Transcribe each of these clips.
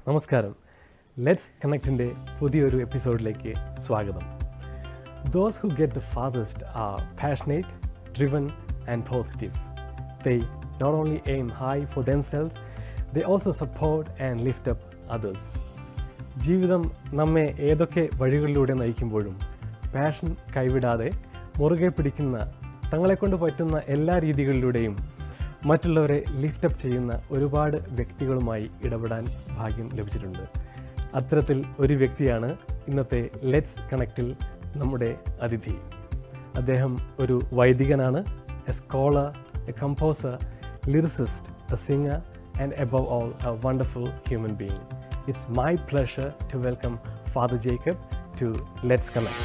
നമസ്കാരം ലെറ്റ്സ് കണക്റ്റിൻ്റെ പുതിയൊരു എപ്പിസോഡിലേക്ക് സ്വാഗതം those who get the farthest are passionate driven and positive they not only aim high for themselves they also support and lift up others ജീവിതം നമ്മെ ഏതൊക്കെ വഴികളിലൂടെ നയിക്കുമ്പോഴും passion കൈവിടാതെ മുറുകെ പിടിക്കുന്ന തങ്ങളെക്കൊണ്ട് പറ്റുന്ന എല്ലാ രീതികളിലൂടെയും മറ്റുള്ളവരെ ലിഫ്റ്റപ്പ് ചെയ്യുന്ന ഒരുപാട് വ്യക്തികളുമായി ഇടപെടാൻ ഭാഗ്യം ലഭിച്ചിട്ടുണ്ട് അത്തരത്തിൽ ഒരു വ്യക്തിയാണ് ഇന്നത്തെ ലെറ്റ്സ് കണക്റ്റിൽ നമ്മുടെ അതിഥി അദ്ദേഹം ഒരു വൈദികനാണ് a scholar a composer lyricist a singer and above all a wonderful human being it's my pleasure to welcome Father Jacob to Let's Connect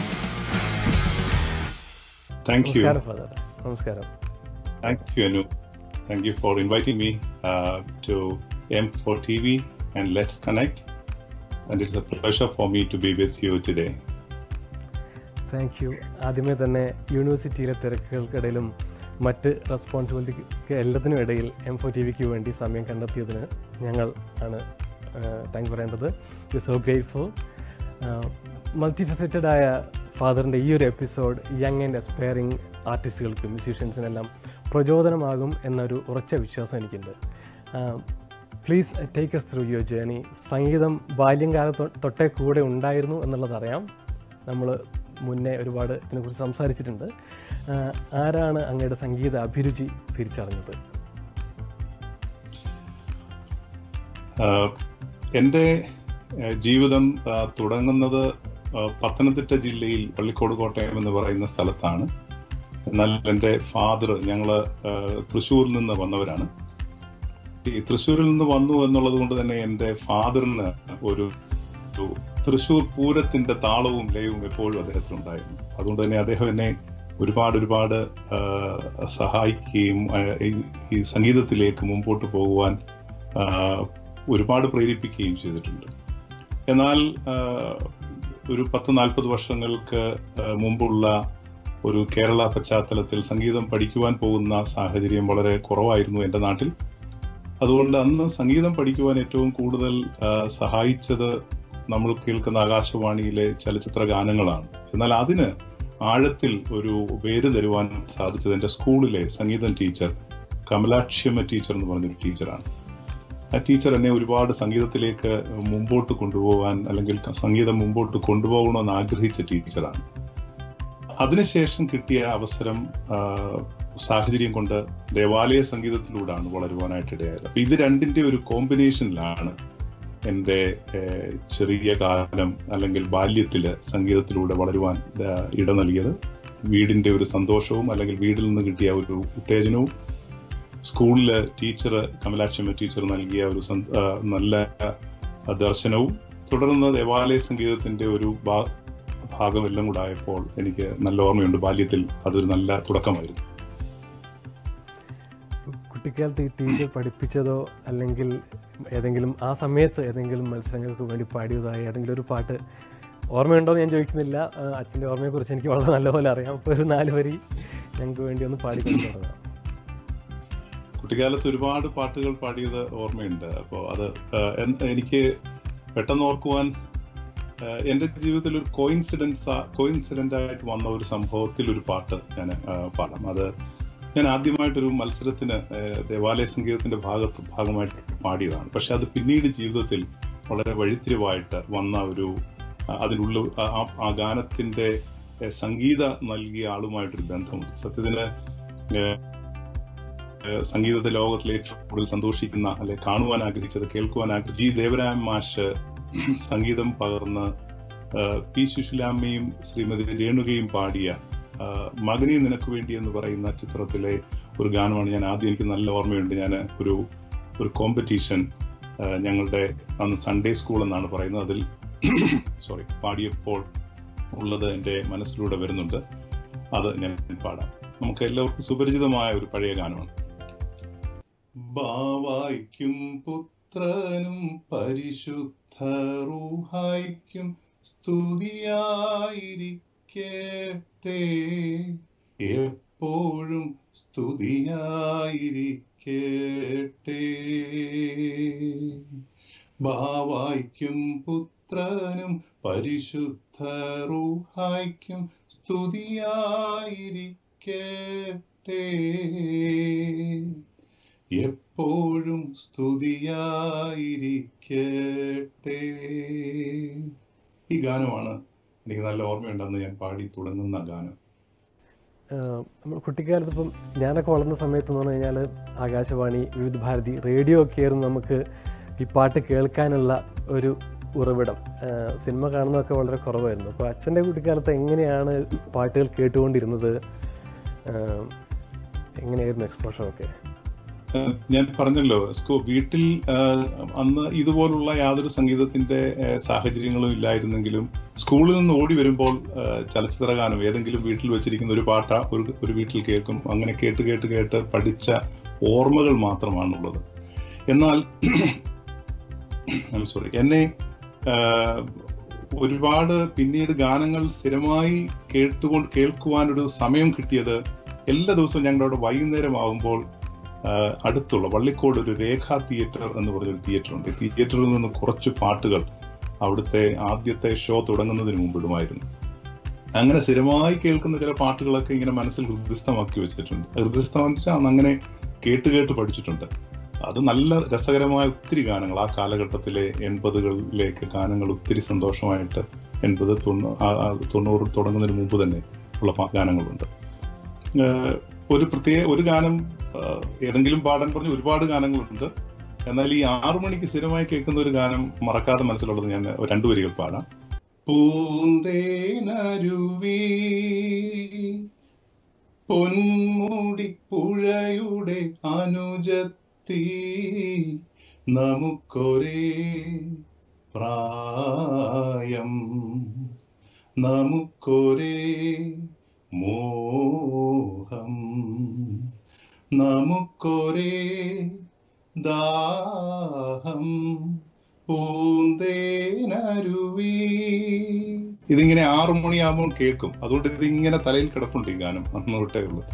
Thank you. നമസ്കാരം ഫാദർ നമസ്കാരം Thank you, Anu. Thank you for inviting me uh, to M4 TV and Let's Connect. And it's a pleasure for me to be with you today. Thank you ആദ്യമേ തന്നെ യൂണിവേഴ്സിറ്റിയിലെ തിരക്കുകൾക്കിടയിലും മറ്റ് റെസ്പോൺസിബിലിറ്റിക്ക് എല്ലാത്തിനും ഇടയിൽ M four T വിക്ക് വേണ്ടി സമയം കണ്ടെത്തിയതിന് ഞങ്ങൾ ആണ് താങ്ക് പറയേണ്ടത് യു സോ ഗ്രേറ്റ്ഫുൾ മൾട്ടിഫെസറ്റഡ് ആയ ഫാദറിൻ്റെ ഈ ഒരു എപ്പിസോഡ് യങ് ആൻഡ് എസ്പയറിങ് ആർട്ടിസ്റ്റുകൾക്കും മ്യൂസീഷ്യൻസിനെല്ലാം പ്രചോദനമാകും എന്നൊരു ഉറച്ച വിശ്വാസം എനിക്കുണ്ട് please take us through your journey സംഗീതം ബാല്യം കാലത്ത് തൊട്ടേ കൂടെ ഉണ്ടായിരുന്നു എന്നുള്ളതറിയാം നമ്മൾ മുന്നേ ഒരുപാട് ഇതിനെക്കുറിച്ച് സംസാരിച്ചിട്ടുണ്ട് ആ, ആരാണ് അങ്ങയുടെ സംഗീത അഭിരുചി തിരിച്ചറിഞ്ഞത് Uh, എൻ്റെ uh, ജീവിതം uh, തുടങ്ങുന്നത് uh, പത്തനംതിട്ട ജില്ലയിൽ പള്ളിക്കോട് കോട്ടയം എന്ന് പറയുന്ന സ്ഥലത്താണ് എന്നാൽ എൻ്റെ ഫാദർ ഞങ്ങള് uh, തൃശ്ശൂരിൽ നിന്ന് വന്നവരാണ് ഈ തൃശ്ശൂരിൽ നിന്ന് വന്നു എന്നുള്ളത് കൊണ്ട് തന്നെ എൻ്റെ ഫാദറിന് ഒരു ഒരു തൃശ്ശൂർ പൂരത്തിന്റെ താളവും ലയവും എപ്പോഴും അദ്ദേഹത്തിനുണ്ടായിരുന്നു അതുകൊണ്ട് തന്നെ അദ്ദേഹം എന്നെ ഒരുപാട് ഒരുപാട് ആ, സഹായിക്കുകയും ആ, ഈ- ഈ സംഗീതത്തിലേക്ക് മുമ്പോട്ട് പോകുവാൻ ആ, ഒരുപാട് പ്രേരിപ്പിക്കുകയും ചെയ്തിട്ടുണ്ട് എന്നാൽ ആ, ഒരു പത്ത് നാൽപ്പത് വർഷങ്ങൾക്ക് ആ, മുമ്പുള്ള ഒരു കേരള പശ്ചാത്തലത്തിൽ സംഗീതം പഠിക്കുവാൻ പോകുന്ന സാഹചര്യം വളരെ കുറവായിരുന്നു എൻ്റെ നാട്ടിൽ അതുകൊണ്ട് അന്ന് സംഗീതം പഠിക്കുവാൻ ഏറ്റവും കൂടുതൽ ആ, സഹായിച്ചത് നമ്മൾ കേൾക്കുന്ന ആകാശവാണിയിലെ ചലച്ചിത്ര ഗാനങ്ങളാണ് എന്നാൽ അതിന് ആഴത്തിൽ ഒരു പേര് തരുവാൻ സാധിച്ചത് എൻ്റെ സ്കൂളിലെ സംഗീതം ടീച്ചർ കമലാക്ഷ്യമ്മ ടീച്ചർ എന്ന് പറഞ്ഞൊരു ടീച്ചറാണ് ആ ടീച്ചർ എന്നെ ഒരുപാട് സംഗീതത്തിലേക്ക് മുമ്പോട്ട് കൊണ്ടുപോകാൻ അല്ലെങ്കിൽ സംഗീതം മുമ്പോട്ട് കൊണ്ടുപോകണമെന്ന് ആഗ്രഹിച്ച ടീച്ചറാണ് അതിനുശേഷം കിട്ടിയ അവസരം ആ, സാഹചര്യം കൊണ്ട് ദേവാലയ സംഗീതത്തിലൂടെയാണ് വളരുവാനായിട്ട് ഇടയായത് അപ്പൊ ഇത് രണ്ടിന്റെ ഒരു കോമ്പിനേഷനിലാണ് എൻ്റെ ഏഹ്, ചെറിയ കാലം അല്ലെങ്കിൽ ബാല്യത്തില് സംഗീതത്തിലൂടെ വളരുവാൻ ആ, ഇട നൽകിയത് വീടിന്റെ ഒരു സന്തോഷവും അല്ലെങ്കിൽ വീടിൽ നിന്ന് കിട്ടിയ ഒരു ഉത്തേജനവും സ്കൂളില് ടീച്ചർ കമലാക്ഷമ്മ ടീച്ചർ നൽകിയ ഒരു സന്ത- ആ, നല്ല ദർശനവും തുടർന്ന് ദേവാലയ സംഗീതത്തിന്റെ ഒരു ഭാ- ഭാഗം എല്ലാം കൂടെ ആയപ്പോൾ എനിക്ക് നല്ല ഓർമ്മയുണ്ട് ബാല്യത്തിൽ അതൊരു നല്ല തുടക്കമായിരുന്നു കുട്ടിക്കാലത്ത് ഈ ടീച്ചർ പഠിപ്പിച്ചതോ അല്ലെങ്കിൽ ഏതെങ്കിലും ആ സമയത്ത് ഏതെങ്കിലും മത്സരങ്ങൾക്ക് വേണ്ടി പാടിയതായ ഏതെങ്കിലും ഒരു പാട്ട് ഓർമ്മയുണ്ടോ എന്ന് ഞാൻ ചോദിക്കുന്നില്ല ആ, അച്ഛൻ്റെ ഓർമ്മയെക്കുറിച്ച് എനിക്ക് വളരെ നല്ലപോലെ അറിയാം അപ്പോൾ ഒരു നാല് വരി ഞങ്ങൾക്ക് വേണ്ടി ഒന്ന് പാടിക്കൊണ്ട് തുടങ്ങാം കുട്ടിക്കാലത്ത് ഒരുപാട് പാട്ടുകൾ പാടിയത് ഓർമ്മയുണ്ട് അപ്പോൾ അത് ആ, എൻ- എനിക്ക് പെട്ടെന്ന് ഓർക്കുവാൻ ആ, എന്റെ ജീവിതത്തിൽ ഒരു കോയിൻസിഡൻസ് കോയിൻസിഡന്റ് ആയിട്ട് വന്ന ഒരു സംഭവത്തിൽ ഒരു പാട്ട് ഞാൻ ആ, പാടാം അത് ഞാൻ ആദ്യമായിട്ടൊരു മത്സരത്തിന് ആ, ദേവാലയ സംഗീതത്തിന്റെ ഭാഗത്ത് ഭാഗമായിട്ട് പാടിയതാണ് പക്ഷെ അത് പിന്നീട് ജീവിതത്തിൽ വളരെ വഴിത്തിരിവായിട്ട് വന്ന ഒരു ആ, അതിനുള്ള ആ- ആ- ആ ഗാനത്തിന്റെ ആ, സംഗീത നൽകിയ ആളുമായിട്ടൊരു ബന്ധമുണ്ട് സത്യത്തിന് ആ, ഏഹ് സംഗീതത്തെ ലോകത്തിൽ ഏറ്റവും കൂടുതൽ സന്തോഷിക്കുന്ന അല്ലെ കാണുവാൻ ആഗ്രഹിച്ചത് കേൾക്കുവാൻ ആഗ്രഹിച്ചത് ജി ദേവരാം മാഷ് സംഗീതം പകർന്ന് ഏഹ് പി ശുശിലാമ്മയും ശ്രീമതി രേണുകയും പാടിയ ഏഹ് മകനെ നിനക്ക് വേണ്ടി എന്ന് പറയുന്ന ചിത്രത്തിലെ ഒരു ഗാനമാണ് ഞാൻ ആദ്യം എനിക്ക് നല്ല ഓർമ്മയുണ്ട് ഞാൻ ഒരു ഒരു കോമ്പറ്റീഷൻ ഞങ്ങളുടെ അന്ന് സൺഡേ സ്കൂൾ എന്നാണ് പറയുന്നത് അതിൽ സോറി പാടിയപ്പോൾ ഉള്ളത് എൻ്റെ മനസ്സിലൂടെ വരുന്നുണ്ട് അത് ഞാൻ പാടാം നമുക്ക് എല്ലാവർക്കും സുപരിചിതമായ ഒരു പഴയ ഗാനമാണ് ബാവായ്ക്കും പുത്രനും പരിശുദ്ധ റൂഹായ്ക്കും സ്തുതിയായിരിക്കട്ടെ എപ്പോഴും സ്തുതിയായിരിക്കട്ടെ ബാവായ്ക്കും പുത്രനും പരിശുദ്ധ റൂഹായ്ക്കും സ്തുതിയായിരിക്കട്ടെ എപ്പോഴും സ്തുതിയായിരിക്കട്ടെ ഈ ഗാനമാണ് എനിക്ക് നല്ല ഓർമ്മയുണ്ടെന്ന് ഞാൻ പാടി തുടങ്ങുന്ന ഗാനം ആഹ് നമ്മൾ കുട്ടിക്കാലത്ത് ഇപ്പം ഞാനൊക്കെ വളർന്ന സമയത്ത് എന്ന് പറഞ്ഞു കഴിഞ്ഞാൽ ആകാശവാണി വിവിധ ഭാരതി റേഡിയോ ഒക്കെ ആയിരുന്നു നമുക്ക് ഈ പാട്ട് കേൾക്കാനുള്ള ഒരു ഉറവിടം ആഹ് സിനിമ കാണുന്നതൊക്കെ വളരെ കുറവായിരുന്നു അപ്പോൾ അച്ഛൻ്റെ കുട്ടിക്കാലത്ത് എങ്ങനെയാണ് പാട്ടുകൾ കേട്ടുകൊണ്ടിരുന്നത് ആഹ് എങ്ങനെയായിരുന്നു എക്സ്പോഷർ ഒക്കെ ഏഹ് ഞാൻ പറഞ്ഞല്ലോ സ്കൂ വീട്ടിൽ ഏഹ് അന്ന് ഇതുപോലുള്ള യാതൊരു സംഗീതത്തിന്റെ ഏഹ് സാഹചര്യങ്ങളും ഇല്ലായിരുന്നെങ്കിലും സ്കൂളിൽ നിന്ന് ഓടി വരുമ്പോൾ ഏഹ് ചലച്ചിത്ര ഗാനം ഏതെങ്കിലും വീട്ടിൽ വെച്ചിരിക്കുന്ന ഒരു പാട്ട ഒരു ഒരു വീട്ടിൽ കേൾക്കും അങ്ങനെ കേട്ട് കേട്ട് കേട്ട് പഠിച്ച ഓർമ്മകൾ മാത്രമാണുള്ളത് എന്നാൽ സോറി എന്നെ ഏഹ് ഒരുപാട് പിന്നീട് ഗാനങ്ങൾ സ്ഥിരമായി കേട്ടുകൊണ്ട് കേൾക്കുവാനൊരു സമയം കിട്ടിയത് എല്ലാ ദിവസവും ഞങ്ങളുടെ അവിടെ വൈകുന്നേരം ആകുമ്പോൾ ആഹ് അടുത്തുള്ള വള്ളിക്കോട് ഒരു രേഖാ തിയേറ്റർ എന്ന് പറഞ്ഞൊരു തിയേറ്റർ ഉണ്ട് ഈ തിയേറ്ററിൽ നിന്ന് കുറച്ച് പാട്ടുകൾ അവിടുത്തെ ആദ്യത്തെ ഷോ തുടങ്ങുന്നതിന് മുമ്പ് ഇടുമായിരുന്നു അങ്ങനെ സ്ഥിരമായി കേൾക്കുന്ന ചില പാട്ടുകളൊക്കെ ഇങ്ങനെ മനസ്സിൽ ഹൃദയസ്ഥമാക്കി വെച്ചിട്ടുണ്ട് ഹൃദയസ്ഥമാക്കി വെച്ചാൽ അന്ന് അങ്ങനെ കേട്ട് കേട്ട് പഠിച്ചിട്ടുണ്ട് അത് നല്ല രസകരമായ ഒത്തിരി ഗാനങ്ങൾ ആ കാലഘട്ടത്തിലെ എൺപതുകളിലേക്ക് ഗാനങ്ങൾ ഒത്തിരി സന്തോഷമായിട്ട് എൺപത് തൊണ്ണൂ- ആ- ആ തൊണ്ണൂറ് തുടങ്ങുന്നതിന് മുമ്പ് തന്നെ ഉള്ള പാ- ഗാനങ്ങളുണ്ട് ഏഹ് ഒരു പ്രത്യേക ഒരു ഗാനം ഏഹ് ഏതെങ്കിലും പാടാൻ പറഞ്ഞ ഒരുപാട് ഗാനങ്ങളുണ്ട് എന്നാൽ ഈ ആറു മണിക്ക് സ്ഥിരമായി കേൾക്കുന്ന ഒരു ഗാനം മറക്കാതെ മനസ്സിലുള്ളത് ഞാൻ രണ്ടു വരികൾ പാടാം പൂന്തേനരുവി പൊന്മുടിപ്പുഴയുടെ അനുജത്തി നമുക്കൊരേ പ്രായം നമുക്കൊരേ മോഹം നമുക്കൊരേ ദാഹം പൂന്തേനരുവി ഇതിങ്ങനെ ആറു മണിയാകുമ്പോൾ കേൾക്കും അതുകൊണ്ട് ഇതിങ്ങനെ തലയിൽ കിടപ്പുണ്ട് ഈ ഗാനം അന്ന് തൊട്ടേ ഉള്ളത്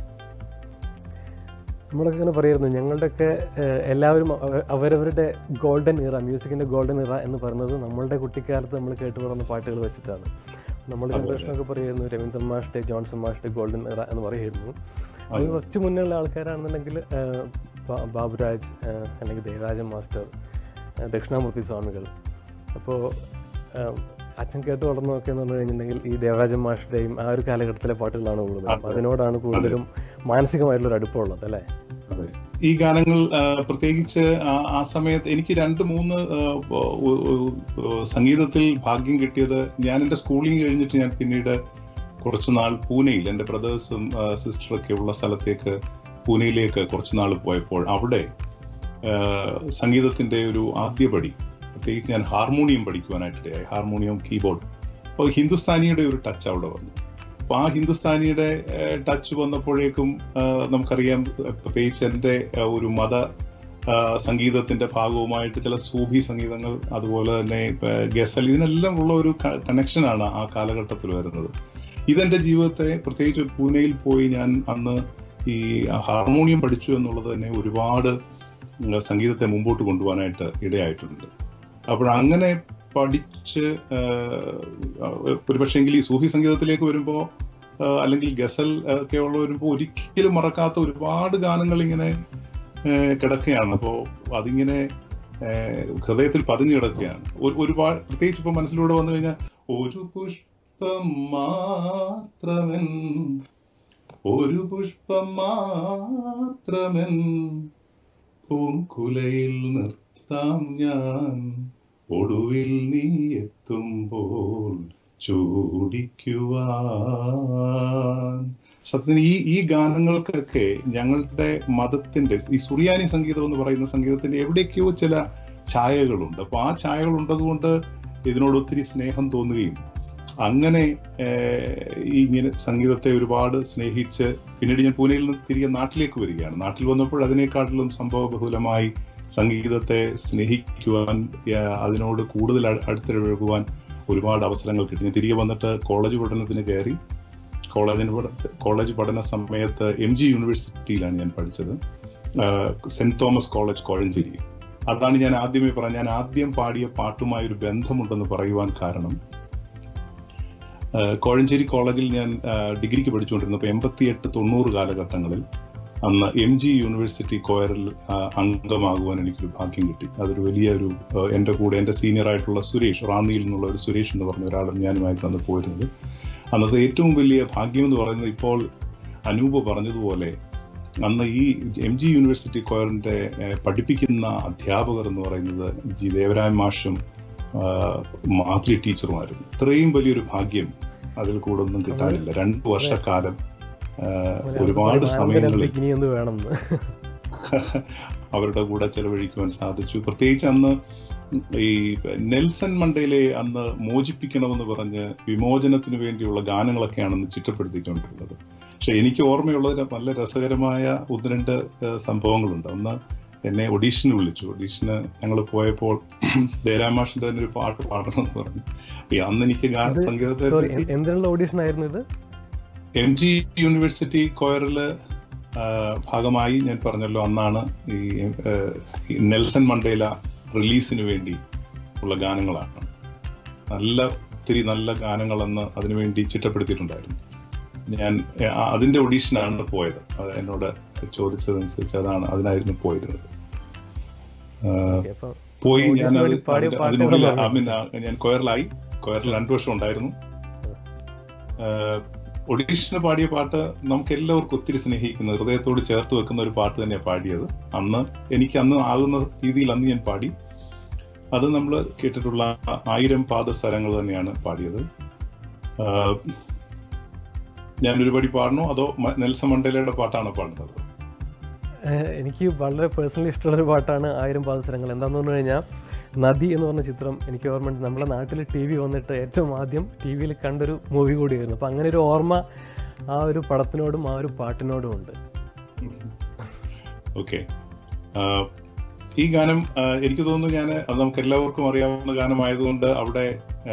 നമ്മളൊക്കെ ഇങ്ങനെ പറയായിരുന്നു ഞങ്ങളുടെയൊക്കെ ഏഹ്, എല്ലാവരും അവ- അവരവരുടെ ഗോൾഡൻ ഇറ മ്യൂസിക്കിൻ്റെ ഗോൾഡൻ ഇറ എന്ന് പറയുന്നത് നമ്മളുടെ കുട്ടിക്കാലത്ത് നമ്മൾ കേട്ടു വളർന്ന പാട്ടുകൾ വെച്ചിട്ടാണ് നമ്മുടെ അതെ, ജനറേഷനൊക്കെ പറയുന്നു രവീന്ദ്രൻ മാഷിൻ്റെ ജോൺസൺ മാഷിൻ്റെ ഗോൾഡൻ ഇറ എന്ന് പറയുന്നു അത് കുറച്ച് മുന്നേ ഉള്ള ആൾക്കാരാണെന്നുണ്ടെങ്കിൽ ഏഹ്, ബാ- ബാബുരാജ് ഏഹ്, അല്ലെങ്കിൽ ദേവരാജൻ മാസ്റ്റർ ഏഹ്, ദക്ഷിണാമൂർത്തി സ്വാമികൾ അപ്പോൾ അച്ഛൻ കേട്ട് വളർന്നതൊക്കെ എന്ന് പറഞ്ഞു കഴിഞ്ഞിട്ടുണ്ടെങ്കിൽ ഈ ദേവരാജൻ മാഷിൻ്റെയും ആ ഒരു കാലഘട്ടത്തിലെ പാട്ടുകളാണ് കൂടുതലും അതെ. അതിനോടാണ് കൂടുതലും മാനസികമായിട്ടുള്ളൊരു അടുപ്പമുള്ളത് അല്ലേ അതെ. ഈ ഗാനങ്ങൾ ആ, പ്രത്യേകിച്ച് ആ- ആ സമയത്ത് എനിക്ക് രണ്ട് മൂന്ന് ആ, ഒ- ഒ- ഒ- സംഗീതത്തിൽ ഭാഗ്യം കിട്ടിയത് ഞാൻ എൻ്റെ സ്കൂളിംഗ് കഴിഞ്ഞിട്ട് ഞാൻ പിന്നീട് കുറച്ചു നാൾ പൂനെയിൽ എൻ്റെ ബ്രദേഴ്സും സിസ്റ്ററൊക്കെ ഉള്ള സ്ഥലത്തേക്ക് പൂനെയിലേക്ക് കുറച്ചു നാൾ പോയപ്പോൾ അവിടെ ആ, സംഗീതത്തിന്റെ ഒരു ആദ്യപടി പ്രത്യേകിച്ച് ഞാൻ ഹാർമോണിയം പഠിക്കുവാനായിട്ടിടയായി ഹാർമോണിയം കീബോർഡ് അപ്പോൾ ഹിന്ദുസ്ഥാനിയുടെ ഒരു ടച്ച് അവിടെ വന്നു അപ്പൊ ആ ഹിന്ദുസ്ഥാനിയുടെ ടച്ച് വന്നപ്പോഴേക്കും ആ, നമുക്കറിയാം പ്രത്യേകിച്ച് എൻ്റെ ആ, ഒരു മത ആ, സംഗീതത്തിന്റെ ഭാഗവുമായിട്ട് ചില സൂഫി സംഗീതങ്ങൾ അതുപോലെ തന്നെ ആ, ഗസൽ ഇതിനെല്ലാം ഉള്ള ഒരു കണക്ഷനാണ് ആ കാലഘട്ടത്തിൽ വരുന്നത് ഇതെന്റെ ജീവിതത്തെ പ്രത്യേകിച്ച് പൂനെയിൽ പോയി ഞാൻ അന്ന് ഈ ഹാർമോണിയം പഠിച്ചു എന്നുള്ളത് തന്നെ ഒരുപാട് ഉം, സംഗീതത്തെ മുമ്പോട്ട് കൊണ്ടുപോകാനായിട്ട് ഇടയായിട്ടുണ്ട് അപ്പോൾ അങ്ങനെ പഠിച്ച് ഒരുപക്ഷെങ്കിൽ ഈ സൂഫി സംഗീതത്തിലേക്ക് വരുമ്പോൾ അല്ലെങ്കിൽ ഗസൽ ഒക്കെ ഉള്ള വരുമ്പോൾ ഒരിക്കലും മറക്കാത്ത ഒരുപാട് ഗാനങ്ങൾ ഇങ്ങനെ ആ, കിടക്കുകയാണ് അപ്പോൾ അതിങ്ങനെ ആ, ഹൃദയത്തിൽ പതിഞ്ഞു കിടക്കുകയാണ് ഒരു- ഒരുപാട് പ്രത്യേകിച്ച് ഇപ്പൊ മനസ്സിലൂടെ വന്നു കഴിഞ്ഞാൽ ഒരു പുഷ്പം മാത്രമൻ ഒരു പുഷ്പം മാത്രമൻ പൂങ്കുലയിൽ നിർത്താം ഞാൻ ഒടുവിൽ നീ എത്തുമ്പോൾ ചൂടിക്കുവാൻ സത്യത്തിന് ഈ ഈ ഗാനങ്ങൾക്കൊക്കെ ഞങ്ങളുടെ മതത്തിന്റെ ഈ സുറിയാനി സംഗീതം എന്ന് പറയുന്ന സംഗീതത്തിന്റെ എവിടേക്കോ ചില ഛായകളുണ്ട് അപ്പൊ ആ ഛായകൾ ഉണ്ടതുകൊണ്ട് ഇതിനോട് ഒത്തിരി സ്നേഹം തോന്നുകയും അങ്ങനെ ഏഹ്, ഈ ഇങ്ങനെ സംഗീതത്തെ ഒരുപാട് സ്നേഹിച്ച് പിന്നീട് ഞാൻ പൂനെയിൽ നിന്ന് തിരികെ നാട്ടിലേക്ക് വരികയാണ് നാട്ടിൽ വന്നപ്പോൾ അതിനേക്കാട്ടിലും സംഭവ ബഹുലമായി സംഗീതത്തെ സ്നേഹിക്കുവാൻ ഏഹ്, അതിനോട് കൂടുതൽ അ- അടുത്തിടപഴകുവാൻ ഒരുപാട് അവസരങ്ങൾ കിട്ടി ഞാൻ തിരികെ വന്നിട്ട് കോളേജ് പഠനത്തിന് കയറി കോളേജിന് പഠ- കോളേജ് പഠന സമയത്ത് എം ജി യൂണിവേഴ്സിറ്റിയിലാണ് ഞാൻ പഠിച്ചത് ആഹ് സെന്റ് തോമസ് കോളേജ് കോഴഞ്ചേരി അതാണ് ഞാൻ ആദ്യമേ പറഞ്ഞ ഞാൻ ആദ്യം പാടിയ പാട്ടുമായി ഒരു ബന്ധമുണ്ടെന്ന് പറയുവാൻ കാരണം കോഴഞ്ചേരി കോളേജിൽ ഞാൻ ഡിഗ്രിക്ക് പഠിച്ചുകൊണ്ടിരുന്നപ്പോൾ എൺപത്തി എട്ട് തൊണ്ണൂറ് കാലഘട്ടങ്ങളിൽ അന്ന് എം ജി യൂണിവേഴ്സിറ്റി കോയറിൽ അംഗമാകുവാൻ എനിക്കൊരു ഭാഗ്യം കിട്ടി അതൊരു വലിയ ഒരു എൻ്റെ കൂടെ എൻ്റെ സീനിയർ ആയിട്ടുള്ള സുരേഷ് റാന്നിയിൽ നിന്നുള്ള ഒരു സുരേഷ് എന്ന് പറഞ്ഞ ഒരാളും ഞാനുമായിട്ട് അന്ന് പോയിരുന്നത് അന്നത്തെ ഏറ്റവും വലിയ ഭാഗ്യം എന്ന് പറയുന്നത് ഇപ്പോൾ അനൂപ് പറഞ്ഞതുപോലെ അന്ന് ഈ എം ജി യൂണിവേഴ്സിറ്റി കോയറിന്റെ പഠിപ്പിക്കുന്ന അധ്യാപകർ എന്ന് പറയുന്നത് ജി ദേവരായ മാഷും മാധുരി ടീച്ചറുമായിരുന്നു ഇത്രയും വലിയൊരു ഭാഗ്യം അതിൽ കൂടെ ഒന്നും കിട്ടാനില്ല രണ്ടു വർഷക്കാലം ഒരുപാട് സമയങ്ങളിൽ അവരുടെ കൂടെ ചെലവഴിക്കുവാൻ സാധിച്ചു പ്രത്യേകിച്ച് അന്ന് ഈ നെൽസൺ മണ്ടയിലെ അന്ന് മോചിപ്പിക്കണമെന്ന് പറഞ്ഞ് വിമോചനത്തിന് വേണ്ടിയുള്ള ഗാനങ്ങളൊക്കെയാണ് അന്ന് ചിട്ടപ്പെടുത്തിക്കൊണ്ടിരുന്നത് പക്ഷെ എനിക്ക് ഓർമ്മയുള്ളത് നല്ല രസകരമായ ഒന്ന് രണ്ട് സംഭവങ്ങളുണ്ട് ഒന്ന് എന്നെ ഒഡീഷന് വിളിച്ചു ഒഡീഷന് ഞങ്ങൾ പോയപ്പോൾ ദേരാമാഷിന്റെ തന്നെ ഒരു പാട്ട് പാടണം എന്ന് പറഞ്ഞു അന്ന് എനിക്ക് സംഗീതത്തെ എന്തിനുള്ള ഓഡീഷൻ ആയിരുന്നു ഇത് എം ജി യൂണിവേഴ്സിറ്റി കോയറില് ഭാഗമായി ഞാൻ പറഞ്ഞല്ലോ അന്നാണ് ഈ നെൽസൺ മണ്ടേല റിലീസിന് വേണ്ടി ഉള്ള ഗാനങ്ങളാണ് നല്ല ഒത്തിരി നല്ല ഗാനങ്ങൾ അന്ന് അതിനുവേണ്ടി ചിട്ടപ്പെടുത്തിയിട്ടുണ്ടായിരുന്നു ഞാൻ അതിന്റെ ഒഡീഷനാണ് പോയത് അത് എന്നോട് ചോദിച്ചതനുസരിച്ച് അതാണ് അതിനായിരുന്നു പോയിരുന്നത് പോയി ഞാൻ അതിനുള്ളിൽ ഞാൻ കൊയറിലായി കൊയറിൽ രണ്ടു വർഷം ഉണ്ടായിരുന്നു ഒഡീഷന് പാടിയ പാട്ട് നമുക്ക് എല്ലാവർക്കും ഒത്തിരി സ്നേഹിക്കുന്ന ഹൃദയത്തോട് ചേർത്ത് വെക്കുന്ന ഒരു പാട്ട് തന്നെയാണ് പാടിയത് അന്ന് എനിക്ക് അന്ന് ആകുന്ന രീതിയിൽ അന്ന് ഞാൻ പാടി അത് നമ്മൾ കേട്ടിട്ടുള്ള ആയിരം പാദസരങ്ങൾ തന്നെയാണ് പാടിയത് ഞാൻ ഒരുപടി പാടണോ അതോ നെൽസൺ മണ്ടേലയുടെ പാട്ടാണോ പാടുന്നത് എനിക്ക് വളരെ പേഴ്സണലി ഇഷ്ടമുള്ള ഒരു പാട്ടാണ് ആയിരം പാദസരങ്ങൾ എന്താന്ന് പറഞ്ഞു കഴിഞ്ഞാൽ നദി എന്ന് പറഞ്ഞ ചിത്രം എനിക്ക് ഓർമ്മയുണ്ട് നമ്മുടെ നാട്ടിൽ ടി വി വന്നിട്ട് ഏറ്റവും ആദ്യം ടി വിയിൽ കണ്ടൊരു മൂവി കൂടിയായിരുന്നു അപ്പം അങ്ങനെ ഒരു ഓർമ്മ ആ ഒരു പടത്തിനോടും ആ ഒരു പാട്ടിനോടും ഉണ്ട് ഓക്കെ ഈ ഗാനം എനിക്ക് തോന്നുന്നു ഞാൻ അത് നമുക്ക് എല്ലാവർക്കും അറിയാവുന്ന ഗാനമായതുകൊണ്ട് അവിടെ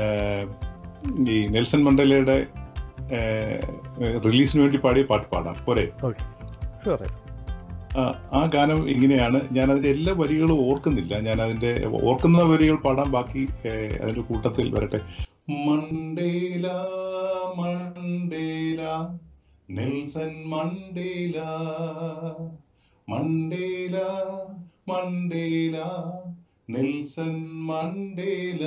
ഈ നെൽസൺ മണ്ടേലയുടെ റിലീസിന് വേണ്ടി പാടിയ പാട്ട് പാടാം പോരെ ആ ഗാനം ഇങ്ങനെയാണ് ഞാൻ അതിന്റെ എല്ലാ വരികളും ഓർക്കുന്നില്ല ഞാൻ അതിന്റെ ഓർക്കുന്ന വരികൾ പാടാൻ ബാക്കി അതിന്റെ കൂട്ടത്തിൽ വരട്ടെ Mandela Mandela Nelson Mandela Mandela Mandela Nelson Mandela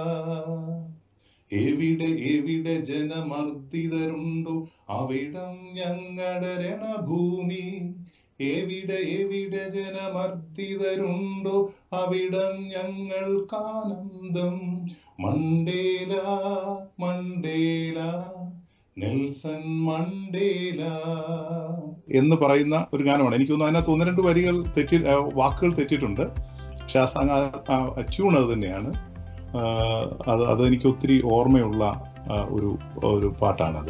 എവിടെ എവിടെ ജനമർദ്ദിതരുണ്ടോ അവിടം ഞങ്ങളുടെ രണഭൂമി എവിടെ എവിടെ ജനമർദ്ദിതരുണ്ടോ അവിടം ഞങ്ങൾക്കാനന്ദം മണ്ടേല മണ്ടേല നെൽസൺ മണ്ടേല എന്ന് പറയുന്ന ഒരു ഗാനമാണ് എനിക്ക് തോന്നുന്നു അതിനകത്ത് ഒന്ന് രണ്ട് വരികൾ തെറ്റി വാക്കുകൾ തെറ്റിയിട്ടുണ്ട് പക്ഷെ ആ ട്യൂൺ അത് തന്നെയാണ് അത് അത് എനിക്ക് ഒത്തിരി ഓർമ്മയുള്ള ഒരു ഒരു പാട്ടാണത്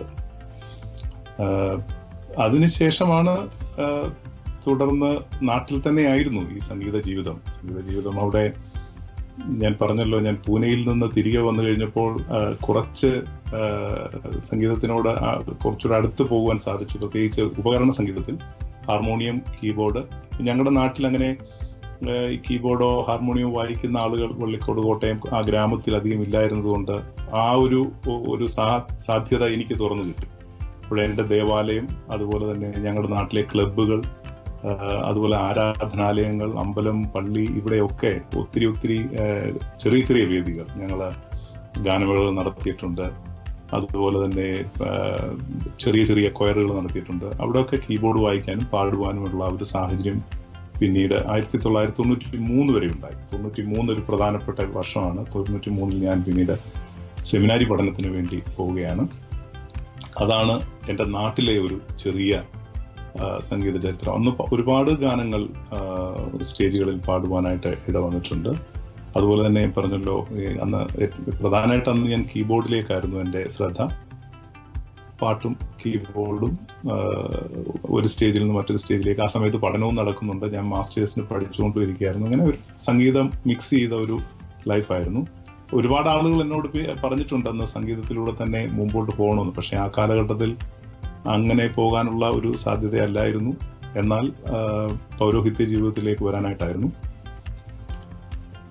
അതിനുശേഷമാണ് തുടർന്ന് നാട്ടിൽ തന്നെയായിരുന്നു ഈ സംഗീത ജീവിതം സംഗീത ജീവിതം അവിടെ ഞാൻ പറഞ്ഞല്ലോ ഞാൻ പൂനെയിൽ നിന്ന് തിരികെ വന്നു കഴിഞ്ഞപ്പോൾ കുറച്ച് സംഗീതത്തിനോട് കുറച്ചുകൂടെ അടുത്ത് പോകുവാൻ സാധിച്ചു പ്രത്യേകിച്ച് ഉപകരണ സംഗീതത്തിൽ ഹാർമോണിയം കീബോർഡ് ഞങ്ങളുടെ നാട്ടിൽ അങ്ങനെ ഈ കീബോർഡോ ഹാർമോണിയോ വായിക്കുന്ന ആളുകൾ വള്ളിക്കോട് കോട്ടയം ആ ഗ്രാമത്തിൽ അധികം ഇല്ലായിരുന്നതുകൊണ്ട് ആ ഒരു ഒരു സാധ്യത എനിക്ക് തുറന്നു കിട്ടി ഇപ്പോൾ എൻ്റെ ദേവാലയം അതുപോലെ തന്നെ ഞങ്ങളുടെ നാട്ടിലെ ക്ലബ്ബുകൾ അതുപോലെ ആരാധനാലയങ്ങൾ അമ്പലം പള്ളി ഇവിടെയൊക്കെ ഒത്തിരി ഒത്തിരി ചെറിയ ചെറിയ വേദികൾ ഞങ്ങൾ ഗാനമേളകൾ നടത്തിയിട്ടുണ്ട് അതുപോലെ തന്നെ ചെറിയ ചെറിയ കൊയറുകൾ നടത്തിയിട്ടുണ്ട് അവിടെയൊക്കെ കീബോർഡ് വായിക്കാനും പാടുവാനുമുള്ള ഒരു സാഹചര്യം പിന്നീട് ആയിരത്തി തൊള്ളായിരത്തി തൊണ്ണൂറ്റി മൂന്ന് വരെ ഉണ്ടായി തൊണ്ണൂറ്റി മൂന്ന് ഒരു പ്രധാനപ്പെട്ട വർഷമാണ് തൊണ്ണൂറ്റി മൂന്നിൽ ഞാൻ പിന്നീട് സെമിനാരി പഠനത്തിന് വേണ്ടി പോവുകയാണ് അതാണ് എൻ്റെ നാട്ടിലെ ഒരു ചെറിയ സംഗീത ചരിത്രം അന്ന് ഒരുപാട് ഗാനങ്ങൾ സ്റ്റേജുകളിൽ പാടുവാനായിട്ട് ഇടവന്നിട്ടുണ്ട് അതുപോലെ തന്നെ പറഞ്ഞല്ലോ അന്ന് പ്രധാനമായിട്ട് അന്ന് ഞാൻ കീബോർഡിലേക്കായിരുന്നു എൻ്റെ ശ്രദ്ധ പാട്ടും കീബോർഡും ഒരു സ്റ്റേജിൽ നിന്ന് മറ്റൊരു സ്റ്റേജിലേക്ക് ആ സമയത്ത് പഠനവും നടക്കുന്നുണ്ട് ഞാൻ മാസ്റ്റേഴ്സിന് പഠിച്ചുകൊണ്ടിരിക്കുകയായിരുന്നു അങ്ങനെ ഒരു സംഗീതം മിക്സ് ചെയ്ത ഒരു ലൈഫായിരുന്നു ഒരുപാട് ആളുകൾ എന്നോട് പറഞ്ഞിട്ടുണ്ട് അന്ന് സംഗീതത്തിലൂടെ തന്നെ മുമ്പോട്ട് പോകണമെന്ന് പക്ഷെ ആ കാലഘട്ടത്തിൽ അങ്ങനെ പോകാനുള്ള ഒരു സാധ്യതയല്ലായിരുന്നു എന്നാൽ പൗരോഹിത്യ ജീവിതത്തിലേക്ക് വരാനായിട്ടായിരുന്നു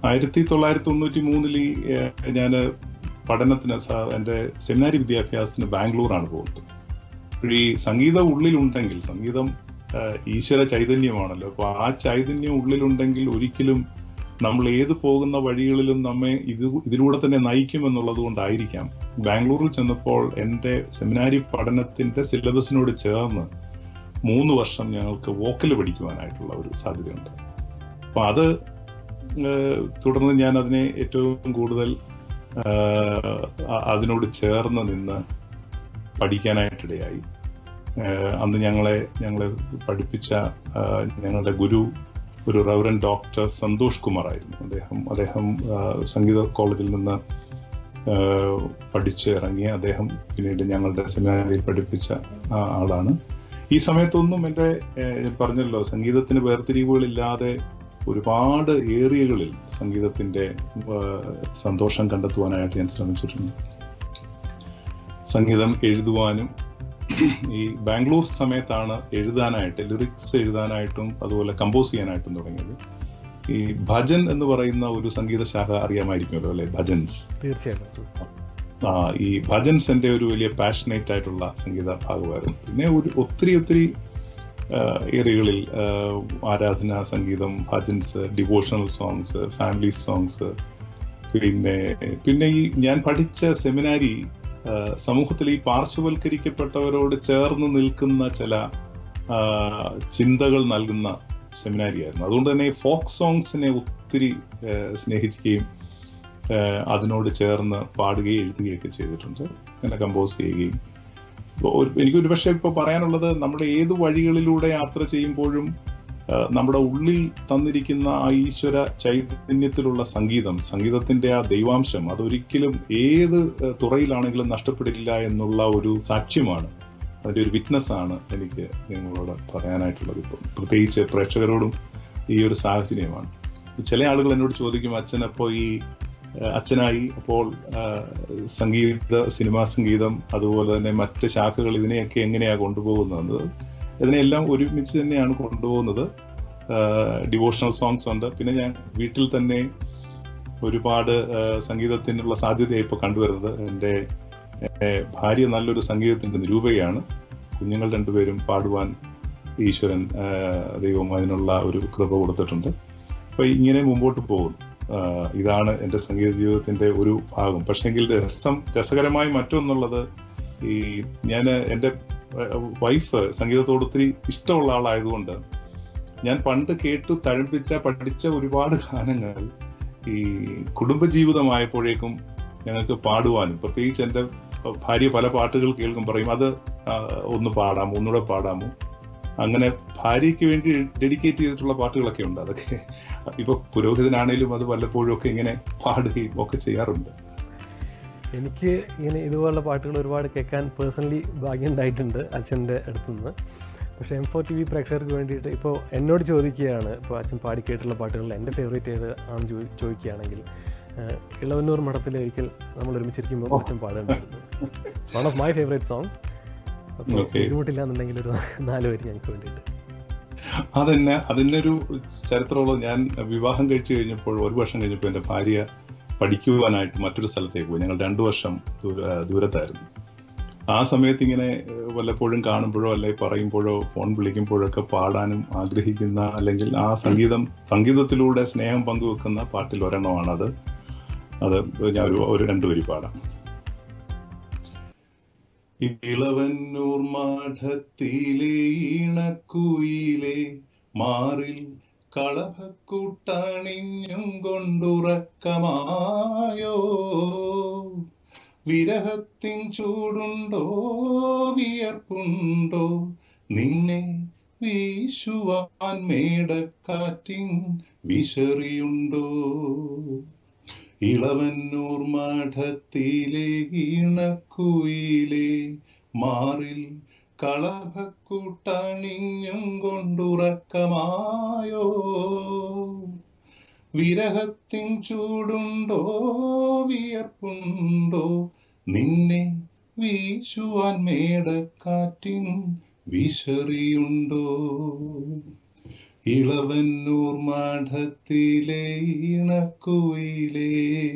ആയിരത്തി തൊള്ളായിരത്തി തൊണ്ണൂറ്റി മൂന്നിൽ ഞാൻ പഠനത്തിന് സ- എൻ്റെ സെമിനാരി വിദ്യാഭ്യാസത്തിന് ബാംഗ്ലൂരാണ് പോകുന്നത് അപ്പോൾ ഈ സംഗീതം ഉള്ളിലുണ്ടെങ്കിൽ സംഗീതം ആ, ഈശ്വര ചൈതന്യമാണല്ലോ അപ്പൊ ആ ചൈതന്യം ഉള്ളിലുണ്ടെങ്കിൽ ഒരിക്കലും നമ്മൾ ഏത് പോകുന്ന വഴികളിലും നമ്മെ ഇത് ഇതിലൂടെ തന്നെ നയിക്കുമെന്നുള്ളത് കൊണ്ടായിരിക്കാം ബാംഗ്ലൂരിൽ ചെന്നപ്പോൾ എൻ്റെ സെമിനാരി പഠനത്തിന്റെ സിലബസിനോട് ചേർന്ന് മൂന്ന് വർഷം ഞങ്ങൾക്ക് വോക്കൽ പഠിക്കുവാനായിട്ടുള്ള ഒരു സാധ്യതയുണ്ട് അപ്പൊ അത് ഏഹ്, തുടർന്ന് ഞാൻ അതിനെ ഏറ്റവും കൂടുതൽ ഏഹ്, അ- അതിനോട് ചേർന്ന് നിന്ന് പഠിക്കാനായിട്ടിടയായി ഏഹ്, അന്ന് ഞങ്ങളെ ഞങ്ങളെ പഠിപ്പിച്ച ആഹ്, ഞങ്ങളുടെ ഗുരു ഒരു റവറൻ ഡോക്ടർ സന്തോഷ് കുമാർ ആയിരുന്നു അദ്ദേഹം അദ്ദേഹം ആഹ്, സംഗീത കോളേജിൽ നിന്ന് ആഹ്, പഠിച്ച് ഇറങ്ങി അദ്ദേഹം പിന്നീട് ഞങ്ങളുടെ സെമിനാരിയിൽ പഠിപ്പിച്ച ആ, ആളാണ് ഈ സമയത്തൊന്നും എൻ്റെ ഏഹ്, ഞാൻ പറഞ്ഞല്ലോ സംഗീതത്തിന് വേർതിരിവുകളില്ലാതെ ഒരുപാട് ഏരിയകളിൽ സംഗീതത്തിന്റെ ആഹ്, സന്തോഷം കണ്ടെത്തുവാനായിട്ട് ഞാൻ ശ്രമിച്ചിട്ടുണ്ട് സംഗീതം എഴുതുവാനും ഈ ബാംഗ്ലൂർ സമയത്താണ് എഴുതാനായിട്ട് ലിറിക്സ് എഴുതാനായിട്ടും അതുപോലെ കമ്പോസ് ചെയ്യാനായിട്ടും തുടങ്ങിയത് ഈ ഭജൻ എന്ന് പറയുന്ന ഒരു സംഗീത ശാഖ അറിയാമായിരിക്കുമല്ലോ അല്ലെ ഭജൻസ് തീർച്ചയായിട്ടും ആ, ഈ ഭജൻസ് എന്റെ ഒരു വലിയ പാഷനേറ്റ് ആയിട്ടുള്ള സംഗീത ഭാഗമായിരുന്നു പിന്നെ ഒരു ഒത്തിരി ഒത്തിരി ഏരിയകളിൽ ആരാധന സംഗീതം bhajans devotional songs family songs പിന്നെ പിന്നെ ഈ ഞാൻ പഠിച്ച സെമിനാരി ആ, സമൂഹത്തിൽ ഈ പാർശ്വവൽക്കരിക്കപ്പെട്ടവരോട് ചേർന്ന് നിൽക്കുന്ന ചില ആ, ചിന്തകൾ നൽകുന്ന സെമിനാരി ആയിരുന്നു അതുകൊണ്ട് തന്നെ ഫോക്ക് സോങ്സിനെ ഒത്തിരി ആ, സ്നേഹിക്കുകയും ഏഹ് അതിനോട് ചേർന്ന് പാടുകയും എഴുതുകയൊക്കെ ചെയ്തിട്ടുണ്ട് അങ്ങനെ കമ്പോസ് ചെയ്യുകയും ഇപ്പൊ ഒരു- എനിക്ക് ഒരു പക്ഷേ ഇപ്പൊ പറയാനുള്ളത് നമ്മുടെ ഏത് വഴികളിലൂടെ യാത്ര ചെയ്യുമ്പോഴും ഏഹ് നമ്മുടെ ഉള്ളിൽ തന്നിരിക്കുന്ന ആ ഈശ്വര ചൈതന്യത്തിലുള്ള സംഗീതം സംഗീതത്തിന്റെ ആ ദൈവാംശം അതൊരിക്കലും ഏത് ഏഹ് തുറയിലാണെങ്കിലും നഷ്ടപ്പെടില്ല എന്നുള്ള ഒരു സാക്ഷ്യമാണ് അതിന്റെ ഒരു വിറ്റ്നസ് ആണ് എനിക്ക് നിങ്ങളോട് പറയാനായിട്ടുള്ളത് ഇപ്പം പ്രത്യേകിച്ച് പ്രേക്ഷകരോടും ഈ ഒരു സാഹചര്യമാണ് ചില ആളുകൾ എന്നോട് ചോദിക്കും അച്ഛനപ്പോ ഈ ഏഹ് അച്ഛനായി അപ്പോൾ ആഹ് സംഗീത സിനിമാ സംഗീതം അതുപോലെ തന്നെ മറ്റ് ശാഖകൾ ഇതിനെയൊക്കെ എങ്ങനെയാ കൊണ്ടുപോകുന്നത് ഇതിനെല്ലാം ഒരുമിച്ച് തന്നെയാണ് കൊണ്ടുപോകുന്നത് ഡിവോഷണൽ സോങ്സ് ഉണ്ട് പിന്നെ ഞാൻ വീട്ടിൽ തന്നെ ഒരുപാട് ആഹ് സംഗീതത്തിനുള്ള സാധ്യതയായി ഇപ്പോൾ കണ്ടുവരുന്നത് എൻ്റെ ഏഹ് ഭാര്യ നല്ലൊരു സംഗീതത്തിന്റെ നിരൂപകയാണ് കുഞ്ഞുങ്ങൾ രണ്ടുപേരും പാടുവാൻ ഈശ്വരൻ ആഹ് ദൈവം അതിനുള്ള ഒരു കൃപ കൊടുത്തിട്ടുണ്ട് അപ്പൊ ഇങ്ങനെ മുമ്പോട്ട് പോകും ആഹ് ഇതാണ് എൻ്റെ സംഗീത ജീവിതത്തിന്റെ ഒരു ഭാഗം പക്ഷെങ്കിൽ രസം രസകരമായി മറ്റൊന്നുള്ളത് ഈ ഞാൻ എൻ്റെ വൈഫ് സംഗീതത്തോട് ഒത്തിരി ഇഷ്ടമുള്ള ആളായതുകൊണ്ട് ഞാൻ പണ്ട് കേട്ടു തഴപ്പിച്ച പഠിച്ച ഒരുപാട് ഗാനങ്ങൾ ഈ കുടുംബജീവിതമായപ്പോഴേക്കും ഞങ്ങൾക്ക് പാടുവാനും പ്രത്യേകിച്ച് എൻ്റെ ഭാര്യ പല പാട്ടുകൾ കേൾക്കും പറയും അത് ആ, ഒന്ന് പാടാമോ ഒന്നുകൂടെ പാടാമോ അങ്ങനെ ഭാര്യയ്ക്ക് വേണ്ടി ഡെഡിക്കേറ്റ് ചെയ്തിട്ടുള്ള പാട്ടുകളൊക്കെ ഉണ്ട് അതൊക്കെ ഇപ്പൊ പുരോഹിതനാണേലും അത് വല്ലപ്പോഴും ഒക്കെ ഇങ്ങനെ പാടുകയും ഒക്കെ ചെയ്യാറുണ്ട് എനിക്ക് ഇങ്ങനെ ഇതുപോലുള്ള പാട്ടുകൾ ഒരുപാട് കേൾക്കാൻ പേഴ്സണലി ഭാഗ്യം ഉണ്ടായിട്ടുണ്ട് അച്ഛൻ്റെ അടുത്ത് നിന്ന് പക്ഷേ എം ഫോർ ടി വി പ്രേക്ഷകർക്ക് വേണ്ടിയിട്ട് ഇപ്പോൾ എന്നോട് ചോദിക്കുകയാണ് ഇപ്പോൾ അച്ഛൻ പാടി കേട്ടുള്ള പാട്ടുകളിൽ എൻ്റെ ഫേവറേറ്റ് ഏത് ആണെന്ന് ചോ- ചോദിക്കുകയാണെങ്കിൽ ആഹ്, ഇളവന്നൂർ മഠത്തിലെ ഒരിക്കൽ നമ്മൾ ഒരുമിച്ചിരിക്കുമ്പോൾ അച്ഛൻ പാടുന്നുണ്ടായിരുന്നു one of my favourite songs അപ്പോൾ Okay. ബുദ്ധിമുട്ടില്ല എന്നുണ്ടെങ്കിൽ ഒരു നാല് പേര് ഞങ്ങൾക്ക് വേണ്ടിയിട്ട് അതന്നെ അതിന്റെ ഒരു ചരിത്രമുള്ളത് ഞാൻ വിവാഹം കഴിച്ചു കഴിഞ്ഞപ്പോൾ ഒരു വർഷം കഴിഞ്ഞപ്പോൾ എന്റെ ഭാര്യ പഠിക്കുവാനായിട്ട് മറ്റൊരു സ്ഥലത്തേക്ക് പോയി ഞങ്ങൾ രണ്ടു വർഷം ദൂര- ദൂരത്തായിരുന്നു ആ സമയത്ത് ഇങ്ങനെ ഏഹ്, വല്ലപ്പോഴും കാണുമ്പോഴോ അല്ലെങ്കിൽ പറയുമ്പോഴോ ഫോൺ വിളിക്കുമ്പോഴോ ഒക്കെ പാടാനും ആഗ്രഹിക്കുന്ന അല്ലെങ്കിൽ ആ സംഗീതം സംഗീതത്തിലൂടെ സ്നേഹം പങ്കുവെക്കുന്ന പാട്ടിൽ ഒരെണ്ണമാണത് അത് ഞാൻ ഒരു ഒരു രണ്ടുപേരി പാടാം ഇളവന്നൂർ മഠത്തിലെ ഇണക്കുയിലെ മാറിൽ കളഭക്കൂട്ടണിഞ്ഞും കൊണ്ടുറക്കമായോ വിരഹത്തിൻ ചൂടുണ്ടോ വിയർപ്പുണ്ടോ നിന്നെ വീശുവാൻ മേടക്കാറ്റിൻ വിശറിയുണ്ടോ ഇളവന്നൂർ മഠത്തിലെ ഇണക്കുയിലെ മാറിൽ കളഭക്കൂട്ടണിഞ്ഞും കൊണ്ടുറക്കമായോ വിരഹത്തിൻ ചൂടുണ്ടോ വിയർപ്പുണ്ടോ നിന്നെ വീശുവാൻ മേടക്കാറ്റിൻ വിശറിയുണ്ടോ ഇളവന്നൂർ മഠത്തിലെ ഇണക്കുയിലേ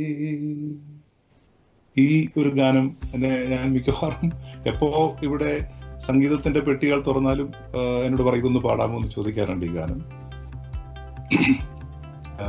ഈ ഒരു ഗാനം എന്നെ ഞാൻ മിക്കവാറും എപ്പോ ഇവിടെ സംഗീതത്തിന്റെ പെട്ടികൾ തുറന്നാലും ആ, എന്നോട് പറയും ഇതൊന്ന് പാടാമോ എന്ന് ചോദിക്കാറുണ്ട് ഈ ഗാനം ആ,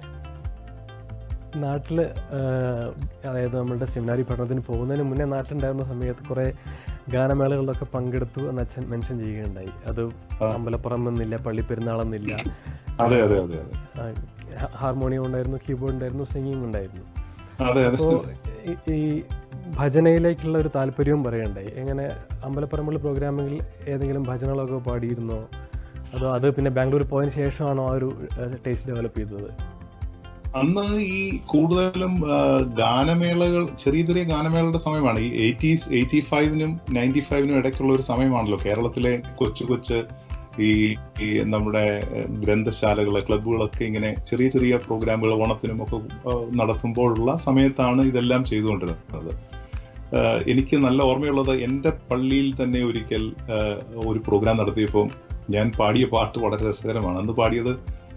നാട്ടില് ആഹ്, അതായത് നമ്മളുടെ സെമിനാരി പഠനത്തിന് പോകുന്നതിന് മുന്നേ നാട്ടിലുണ്ടായിരുന്ന സമയത്ത് കുറേ ഗാനമേളകളിലൊക്കെ പങ്കെടുത്തു എന്ന് അച്ഛൻ മെൻഷൻ ചെയ്യുകയുണ്ടായി അത് ആ. അമ്പലപ്പുറം എന്നില്ല പള്ളിപ്പെരുന്നാളെന്നില്ല അതെ അതെ അതെ അതെ ആഹ്, ഹാർമോണിയം ഉണ്ടായിരുന്നു കീബോർഡ് ഉണ്ടായിരുന്നു സിംഗിങ് ഉണ്ടായിരുന്നു അതെ അതെ അപ്പോൾ ഈ ഭജനയിലേക്കുള്ള ഒരു താല്പര്യവും പറയുണ്ടായി എങ്ങനെ അമ്പലപ്പറമ്പിൽ പ്രോഗ്രാമിൽ ഏതെങ്കിലും ഭജനകളൊക്കെ പാടിയിരുന്നോ അതോ അത് പിന്നെ ബാംഗ്ലൂർ പോയതിന് ശേഷമാണോ ആ ഒരു ടേസ്റ്റ് ഡെവലപ്പ് ചെയ്തത് അന്ന് ഈ കൂടുതലും ആ, ഗാനമേളകൾ ചെറിയ ചെറിയ ഗാനമേളയുടെ സമയമാണ് ഈ എയ്റ്റീസ് എയ്റ്റി ഫൈവിനും നയൻറ്റി ഫൈവിനും ഇടയ്ക്കുള്ള ഒരു സമയമാണല്ലോ കേരളത്തിലെ കൊച്ചു കൊച്ച് ഈ ഈ നമ്മുടെ ഏഹ്, ഗ്രന്ഥശാലകള് ക്ലബ്ബുകളൊക്കെ ഇങ്ങനെ ചെറിയ ചെറിയ പ്രോഗ്രാമുകൾ ഓണത്തിനും ഒക്കെ ആ, നടത്തുമ്പോഴുള്ള സമയത്താണ് ഇതെല്ലാം ചെയ്തുകൊണ്ടിരുന്നത് ആ, എനിക്ക് നല്ല ഓർമ്മയുള്ളത് എന്റെ പള്ളിയിൽ തന്നെ ഒരിക്കൽ ആ, ഒരു പ്രോഗ്രാം നടത്തിയപ്പോൾ ഞാൻ പാടിയ പാട്ട് വളരെ രസകരമാണ് അന്ന് പാടിയത്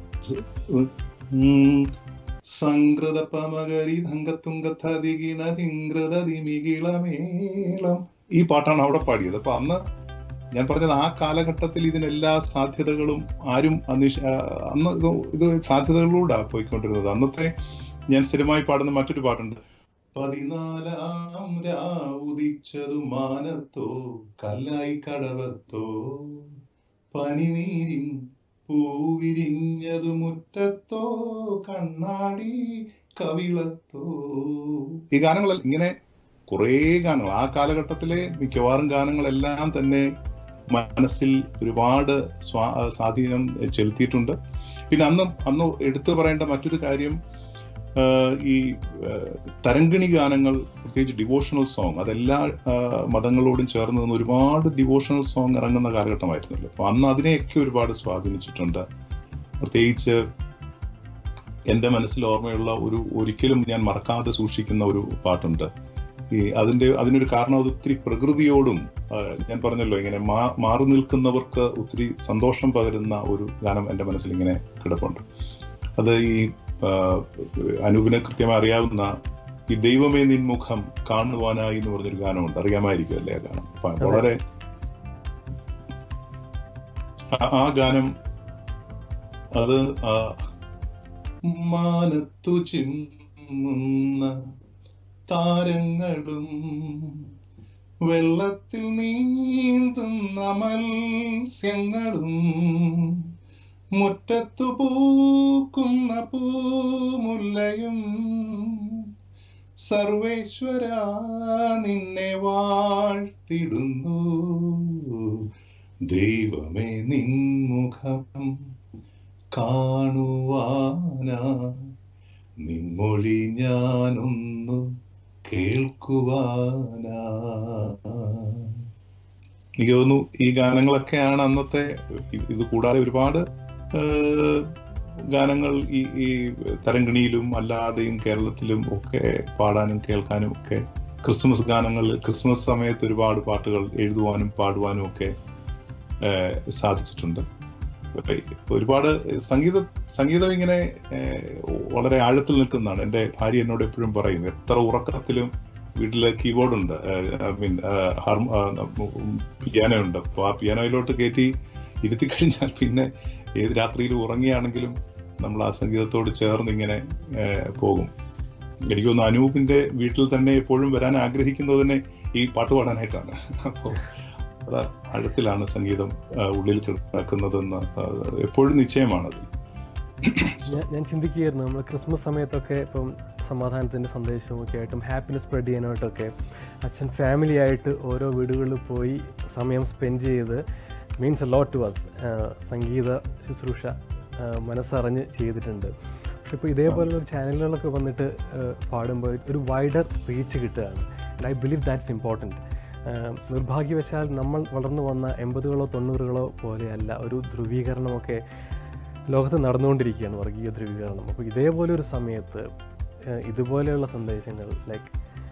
ഉം, സംകൃത പമകരി ധങ്കത്തുങ്കഥതികിണ തിങ്കൃത ദിമികിളമേളം ഈ പാട്ടാണ് അവിടെ പാടിയത് അപ്പൊ അന്ന് ഞാൻ പറഞ്ഞത് ആ കാലഘട്ടത്തിൽ ഇതിനെല്ലാ സാധ്യതകളും ആരും അന്വേഷ ആ, അന്ന് ഇത് ഇത് സാധ്യതകളിലൂടെ പോയിക്കൊണ്ടിരുന്നത് അന്നത്തെ ഞാൻ സ്ഥിരമായി പാടുന്ന മറ്റൊരു പാട്ടുണ്ട് പതിനാലാം രാവുദിച്ചതു മാനത്തോ കല്ലായി കടവത്തോ പനിനീരിൻ പൂവിരിഞ്ഞതു മുറ്റത്തോ കണ്ണാടി കവിളത്തോ ഈ ഗാനങ്ങൾ ഇങ്ങനെ കുറേ ഗാനങ്ങൾ ആ കാലഘട്ടത്തിലെ മിക്കവാറും ഗാനങ്ങളെല്ലാം തന്നെ മനസ്സിൽ ഒരുപാട് സ്വാ സ്വാധീനം ചെലുത്തിയിട്ടുണ്ട് പിന്നെ അന്ന് അന്ന് എടുത്തു പറയേണ്ട മറ്റൊരു കാര്യം ആ, ഈ ആ, തരംഗിണി ഗാനങ്ങൾ പ്രത്യേകിച്ച് ഡിവോഷണൽ സോങ് അതെല്ലാ ആ, മതങ്ങളോടും ചേർന്ന് നിന്ന് ഒരുപാട് ഡിവോഷണൽ സോങ് ഇറങ്ങുന്ന കാലഘട്ടമായിരുന്നല്ലോ അപ്പൊ അന്ന് അതിനെയൊക്കെ ഒരുപാട് സ്വാധീനിച്ചിട്ടുണ്ട് പ്രത്യേകിച്ച് എന്റെ മനസ്സിൽ ഓർമ്മയുള്ള ഒരു ഒരിക്കലും ഞാൻ മറക്കാതെ സൂക്ഷിക്കുന്ന ഒരു പാട്ടുണ്ട് ഈ അതിന്റെ അതിനൊരു കാരണം അത് ഒത്തിരി പ്രകൃതിയോടും ആ, ഞാൻ പറഞ്ഞല്ലോ ഇങ്ങനെ മാ- മാറി നിൽക്കുന്നവർക്ക് ഒത്തിരി സന്തോഷം പകരുന്ന ഒരു ഗാനം എന്റെ മനസ്സിൽ ഇങ്ങനെ കിടപ്പുണ്ട് അത് ഈ ആ, അനൂപിനെ കൃത്യമായി അറിയാവുന്ന ഈ ദൈവമേ നിൻമുഖം കാണുവാനായി എന്ന് പറഞ്ഞൊരു ഗാനമുണ്ട് അറിയാമായിരിക്കും അല്ലേ ആ ഗാനം അപ്പൊ വളരെ ആ- ആ ഗാനം അത് ആ, മാനത്തു ചിമ്മുന്ന താരങ്ങളും വെള്ളത്തിൽ നീന്തുന്ന മത്സ്യങ്ങളും മുറ്റത്തു പൂക്കുന്ന പൂമുല്ലയും സർവേശ്വര നിന്നെ വാഴ്ത്തിടുന്നു ദൈവമേ നിൻമുഖം കാണുവാനാ നിൻമൊഴി ഞാനൊന്നു കേൾക്കുവാനാ എനിക്ക് തോന്നുന്നു ഈ ഗാനങ്ങളൊക്കെയാണ് അന്നത്തെ ഇത് ഇത് കൂടാതെ ഒരുപാട് ഏഹ്, ഗാനങ്ങൾ ഈ ഈ തരംഗിണിയിലും അല്ലാതെയും കേരളത്തിലും ഒക്കെ പാടാനും കേൾക്കാനും ഒക്കെ ക്രിസ്മസ് ഗാനങ്ങൾ ക്രിസ്മസ് സമയത്ത് ഒരുപാട് പാട്ടുകൾ എഴുതുവാനും പാടുവാനും ഒക്കെ ഏഹ്, സാധിച്ചിട്ടുണ്ട് ഒരുപാട് സംഗീത സംഗീതം ഇങ്ങനെ ഏഹ്, വളരെ ആഴത്തിൽ നിൽക്കുന്നതാണ് എൻ്റെ ഭാര്യ എന്നോട് എപ്പോഴും പറയും എത്ര ഉറക്കത്തിലും വീട്ടില് കീബോർഡ് ഉണ്ട് ഐ മീൻ പിയാനോ ഉണ്ട് അപ്പൊ ആ പിയാനോയിലോട്ട് കയറ്റി ഇരുത്തി കഴിഞ്ഞാൽ പിന്നെ ഏത് രാത്രിയിലും ഉറങ്ങിയാണെങ്കിലും നമ്മൾ ആ സംഗീതത്തോട് ചേർന്ന് ഇങ്ങനെ ഏഹ്, പോകും എനിക്ക് തോന്നുന്നു അനൂപിന്റെ വീട്ടിൽ തന്നെ എപ്പോഴും വരാൻ ആഗ്രഹിക്കുന്നത് തന്നെ ഈ പാട്ട് പാടാനായിട്ടാണ് അപ്പോൾ അത് ആഴത്തിലാണ് സംഗീതം ആ, ഉള്ളിൽ കിടക്കുന്നതെന്ന് ആ, എപ്പോഴും നിശ്ചയമാണത് ഞാൻ- ഞാൻ ചിന്തിക്കുകയായിരുന്നു നമ്മൾ ക്രിസ്മസ് സമയത്തൊക്കെ ഇപ്പം സമാധാനത്തിൻ്റെ സന്ദേശവും ഒക്കെ ആയിട്ടും ഹാപ്പിനെസ് സ്പ്രെഡ് ചെയ്യാനായിട്ടൊക്കെ അച്ഛൻ ഫാമിലി ആയിട്ട് ഓരോ വീടുകളിൽ പോയി സമയം സ്പെൻഡ് ചെയ്ത് means a lot to us സംഗീത ശുശ്രൂഷ ആ, മനസ്സറിഞ്ഞ് ചെയ്തിട്ടുണ്ട് പക്ഷെ ഇപ്പോൾ ഇതേപോലുള്ള ചാനലുകളൊക്കെ വന്നിട്ട് ആ, പാടുമ്പോൾ ഒരു വൈഡർ റീച്ച് കിട്ടുകയാണ് and I believe that's important നിർഭാഗ്യവശാൽ നമ്മൾ വളർന്നു വന്ന എൺപതുകളോ തൊണ്ണൂറുകളോ പോലെയല്ല ഒരു ധ്രുവീകരണമൊക്കെ ലോകത്ത് നടന്നുകൊണ്ടിരിക്കുകയാണ് വർഗീയ ധ്രുവീകരണം അപ്പോൾ ഇതേപോലെ ഒരു സമയത്ത് ഏഹ്, ഇതുപോലെയുള്ള സന്ദേശങ്ങൾ ലൈക്ക്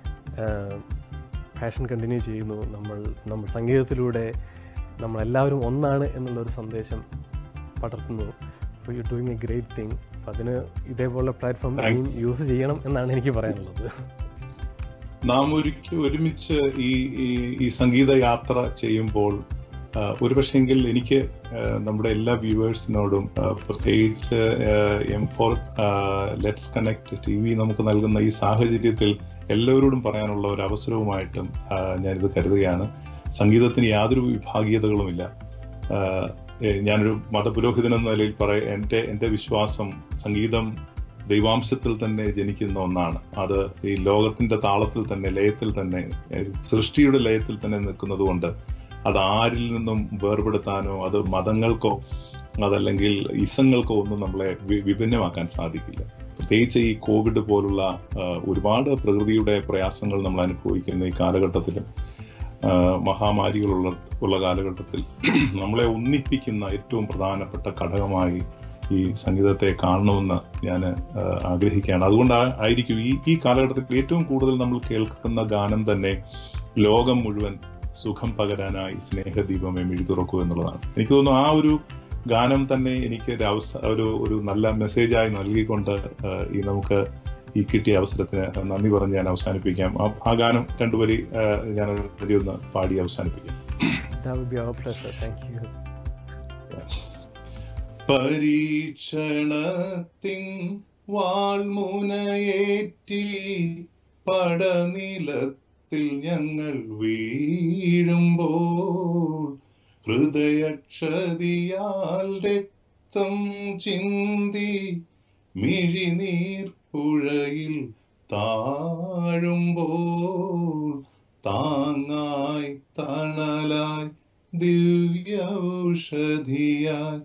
ഫാഷൻ കണ്ടിന്യൂ ചെയ്യുന്നു നമ്മൾ നമ്മൾ സംഗീതത്തിലൂടെ നമ്മളെല്ലാവരും ഒന്നാണ് എന്നുള്ളൊരു സന്ദേശം പടർത്തുന്നു അപ്പോൾ you doing a great thing അപ്പം അതിന് ഇതേപോലെ പ്ലാറ്റ്ഫോം Thank ഇനിയും യൂസ് ചെയ്യണം എന്നാണ് എനിക്ക് പറയാനുള്ളത് നാം ഒരിക്കൽ ഒരുമിച്ച് ഈ ഈ- ഈ സംഗീത യാത്ര ചെയ്യുമ്പോൾ ആ, ഒരുപക്ഷെങ്കിൽ എനിക്ക് ആ, നമ്മുടെ എല്ലാ വ്യൂവേഴ്സിനോടും ആ, പ്രത്യേകിച്ച് M four Let's Connect T V നമുക്ക് നൽകുന്ന ഈ സാഹചര്യത്തിൽ എല്ലാവരോടും പറയാനുള്ള ഒരു അവസരവുമായിട്ടും ആ, ഞാനിത് കരുതുകയാണ് സംഗീതത്തിന് യാതൊരു വിഭാഗീയതകളുമില്ല ആ, ഏ, ഞാനൊരു മതപുരോഹിതൻ എന്ന നിലയിൽ പറയ എന്റെ എന്റെ വിശ്വാസം സംഗീതം ദൈവാംശത്തിൽ തന്നെ ജനിക്കുന്ന ഒന്നാണ് അത് ഈ ലോകത്തിന്റെ താളത്തിൽ തന്നെ ലയത്തിൽ തന്നെ ഏഹ് സൃഷ്ടിയുടെ ലയത്തിൽ തന്നെ നിൽക്കുന്നത് കൊണ്ട് അത് ആരിൽ നിന്നും വേർപെടുത്താനോ അത് മതങ്ങൾക്കോ അതല്ലെങ്കിൽ ഇസങ്ങൾക്കോ ഒന്നും നമ്മളെ വി- വിഭിന്നമാക്കാൻ സാധിക്കില്ല പ്രത്യേകിച്ച് ഈ കോവിഡ് പോലുള്ള ആ, ഒരുപാട് പ്രകൃതിയുടെ പ്രയാസങ്ങൾ നമ്മൾ അനുഭവിക്കുന്ന ഈ കാലഘട്ടത്തിലും ആ, മഹാമാരികളുള്ള ഉള്ള കാലഘട്ടത്തിൽ നമ്മളെ ഒന്നിപ്പിക്കുന്ന ഏറ്റവും പ്രധാനപ്പെട്ട ഘടകമായി ഈ സംഗീതത്തെ കാണണമെന്ന് ഞാൻ ആഗ്രഹിക്കുകയാണ് അതുകൊണ്ട് ആ- ആയിരിക്കും ഈ ഈ കാലഘട്ടത്തിൽ ഏറ്റവും കൂടുതൽ നമ്മൾ കേൾക്കുന്ന ഗാനം തന്നെ ലോകം മുഴുവൻ സുഖം പകരാനായി സ്നേഹദീപമേ മിഴി തുറക്കൂ എന്നുള്ളതാണ് എനിക്ക് തോന്നുന്നു ആ ഒരു ഗാനം തന്നെ എനിക്ക് ഒരു അവസ്ഥ ഒരു ഒരു നല്ല മെസ്സേജായി നൽകിക്കൊണ്ട് ആ, ഈ നമുക്ക് ഈ കിട്ടിയ അവസരത്തിന് നന്ദി പറഞ്ഞ് ഞാൻ അവസാനിപ്പിക്കാം ആ- ആ ഗാനം രണ്ടുപേരി ഞാൻ ഒരു ഒന്ന് പാടി അവസാനിപ്പിക്കാം That would be our pleasure. Thank you. പരീക്ഷണത്തിൻ വാൾമുനയേറ്റി പടനിലത്തിൽ ഞങ്ങൾ വീഴുമ്പോൾ ഹൃദയക്ഷതിയാൽ രക്തം ചിന്തി മിഴിനീർ പുഴയിൽ താഴുമ്പോൾ താങ്ങായി തണലായി ദിവ്യൌഷധിയായി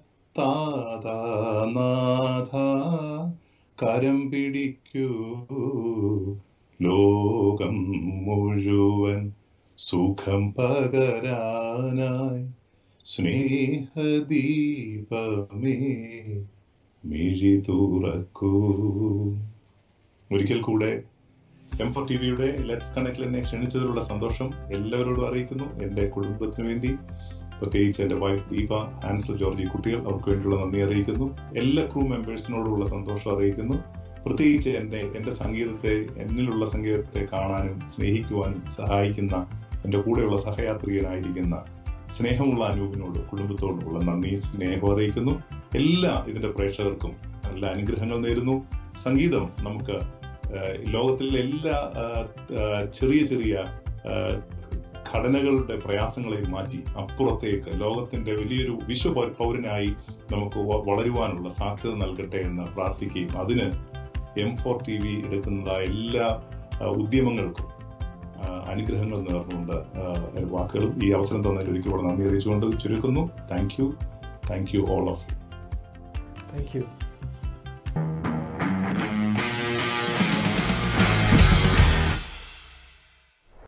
താതാനാഥ കരം പിടിക്കൂ ലോകം മുഴുവൻ സുഖം പകരാനായി സ്നേഹദീപമേ മിഴി തുറക്കൂ ഒരിക്കൽ കൂടെ എം ഫോർ ടി വിയുടെ ലെറ്റ്സ് കണക്റ്റിൽ എന്നെ ക്ഷണിച്ചതിലുള്ള സന്തോഷം എല്ലാവരോടും അറിയിക്കുന്നു എന്റെ കുടുംബത്തിന് വേണ്ടി പ്രത്യേകിച്ച് എന്റെ വൈഫ് ദീപ ആൻസൽ ജോർജി കുട്ടികൾ അവർക്ക് വേണ്ടിയുള്ള നന്ദി അറിയിക്കുന്നു എല്ലാ ക്രൂ മെമ്പേഴ്സിനോടുള്ള സന്തോഷം അറിയിക്കുന്നു പ്രത്യേകിച്ച് എന്റെ എന്റെ സംഗീതത്തെ എന്നിലുള്ള സംഗീതത്തെ കാണാനും സ്നേഹിക്കുവാനും സഹായിക്കുന്ന എന്റെ കൂടെയുള്ള സഹയാത്രികനായിരിക്കുന്ന സ്നേഹമുള്ള അനൂപിനോട് കുടുംബത്തോടുമുള്ള നന്ദി സ്നേഹം അറിയിക്കുന്നു എല്ലാ ഇതിന്റെ പ്രേക്ഷകർക്കും നല്ല അനുഗ്രഹങ്ങൾ നേരുന്നു സംഗീതം നമുക്ക് ആഹ് ലോകത്തിലെ എല്ലാ ആഹ് ആഹ് ചെറിയ ചെറിയ ആഹ് ഘടനകളുടെ പ്രയാസങ്ങളെ മാറ്റി അപ്പുറത്തേക്ക് ലോകത്തിന്റെ വലിയൊരു വിശ്വ പൗ- പൗരനായി നമുക്ക് വ- വളരുവാനുള്ള സാധ്യത നൽകട്ടെ എന്ന് പ്രാർത്ഥിക്കുകയും അതിന് എം ഫോർ ടി വി എടുക്കുന്നതായ എല്ലാ ആഹ് ഉദ്യമങ്ങൾക്കും ആഹ് അനുഗ്രഹങ്ങൾ നേർന്നുകൊണ്ട് ആഹ് വാക്കുകൾ ഈ അവസരം തന്നതിൽ ഒരിക്കൽ കൂടെ നന്ദി അറിയിച്ചുകൊണ്ട് ചുരുക്കുന്നു thank you thank you all of you Thank you.